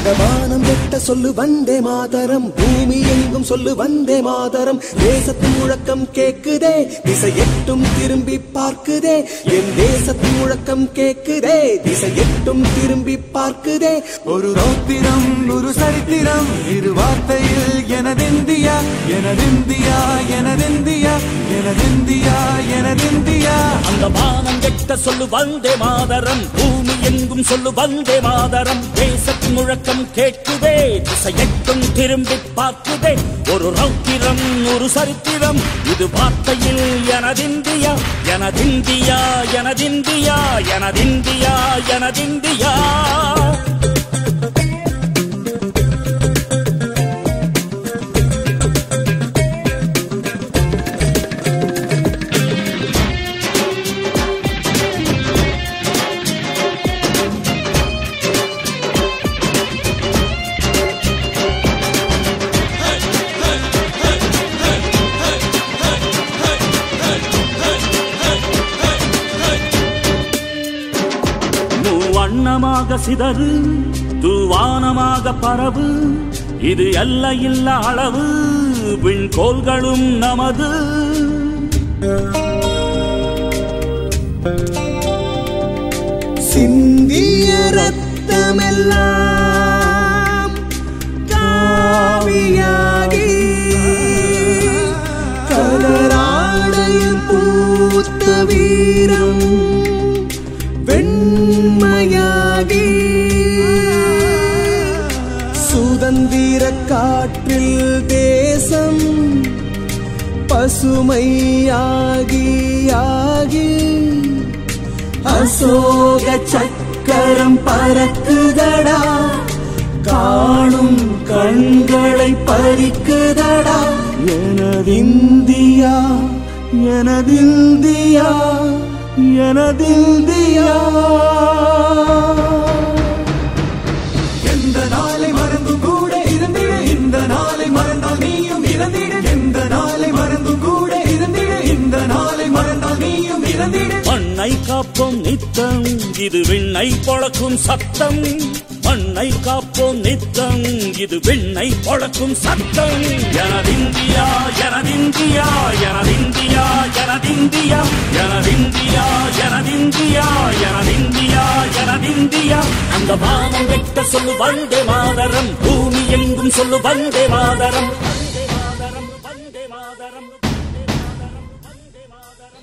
அந்த வானம் வெட்ட சொல்லு வந்தே மாதரம் பூமி எங்கும் சொல்லு வந்தே மாதரம் தேசத்தின் முழக்கம் கேக்குதே திசை எட்டும் திரும்பி பார்க்குதே என் தேசத்தின் முழக்கம் கேக்குதே திசை எட்டும் திரும்பி பார்க்குதே ஒரு ரௌத்திரம் ஒரு சரித்திரம் இரு வார்த்தையில் எனதிந்தியா எனதிந்தியா எனதிந்தியா எனதிந்தியா எனதிந்தியா அந்த வானம் கெட்ட சொல்லு வந்தே மாதரம் பூமி எங்கும் சொல்லு வந்தே மாதரம் தேசத்தின் முழக்கம் கேட்குதே திசையெட்டும் திரும்பி பார்க்குதே ஒரு ரௌத்திரம் ஒரு சரித்திரம் இது வார்த்தையில் எனதிந்தியா எனதிந்தியா எனதிந்தியா எனதிந்தியா எனதிந்தியா மூவண்ணமாக சிதறு தூவானமாக பரவு இது எல்லையில்ல அளவு விண்கோள்களும் நமது சிந்திய ரத்தமெல்லாம் காவியாகி கதராடையில் பூத்த வீரம் வெண்மையாகி சுதந்திர காற்றில் தேசம் பசுமையாகி ஆகி அசோக சக்கரம் பறக்குதடா காணும் கண்களை பறிக்குதடா எனதிந்தியா எனதிந்தியா எனதிந்தியா எந்த நாளை மறந்தும் கூட இருந்திட இந்த நாளை மறந்தால் நீயும் இறந்திட எந்த நாளை மறந்தும் கூட இருந்திட இந்த நாளை மறந்தால் நீயும் இறந்திட மண்ணை காப்போம் நித்தம் இது விண்ணை பொழக்கும் சத்தம் மண்ணை காப்போம் நித்தம் இது விண்ணை பொழக்கும் சத்தம் எனதிந்தியா எனதிந்தியா எனதிந்தியா எனதிந்தியா எனதிந்தியா எனதிந்தியா எனதிந்தியா எனதிந்தியா அந்த வானம் வெட்ட சொல்லு வந்தே மாதரம் பூமி எங்கும் சொல்லு வந்தே மாதரம் வந்தே மாதரம் வந்தே மாதரம் வந்தே மாதரம்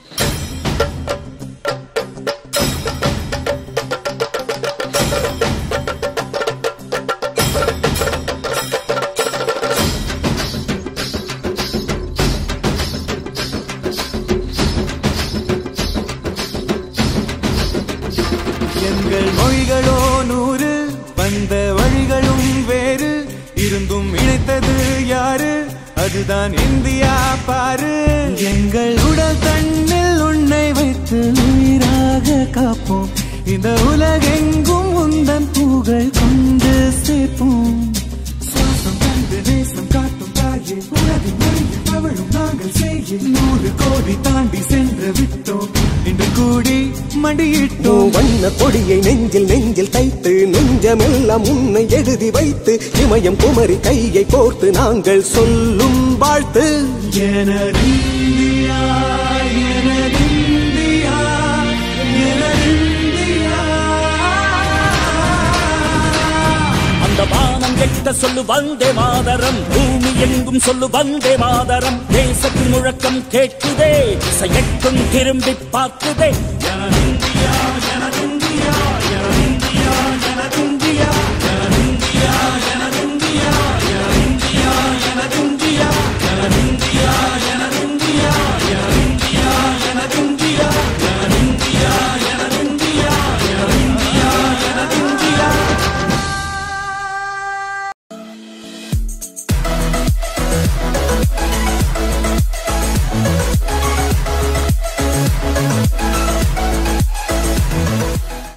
எங்கள் மொழிகளோ நூறு வந்த வழிகளும் வேறு இருந்தும் இணைத்தது யாரு அதுதான் இந்தியா பாரு எங்கள் உடல் தன்னில் உன்னை வைத்து உயிராக காப்போம் இந்த உலகெங்கும் உந்தன் புகழ் கொண்டு சேர்ப்போம் சுவாசம் தந்து நேசம் காட்டும் தாயே உலகின் மொழியில் தவழும் நாங்கள் செய்ய நூறு கோடி தாண்டி சென்று விட்டோம் இன்று கூடி மண்டியிட்டோம் வண்ண கொடியை நெஞ்சில் நெஞ்சில் தைத்து நெஞ்சமெல்லாம் உன்னை எழுதி வைத்து இமயம் குமரி கையை கோர்த்து நாங்கள் சொல்லும் வாழ்த்து எனதிந்தியா எனதிந்தியா எனதிந்தியா அந்த வானம் கெட்ட சொல்லு வந்தே மாதரம் பூமி எங்கும் சொல்லு வந்தே மாதரம் தேசத்தின் முழக்கம் கேட்குதே திசையெட்டும் திரும்பி பார்க்குதே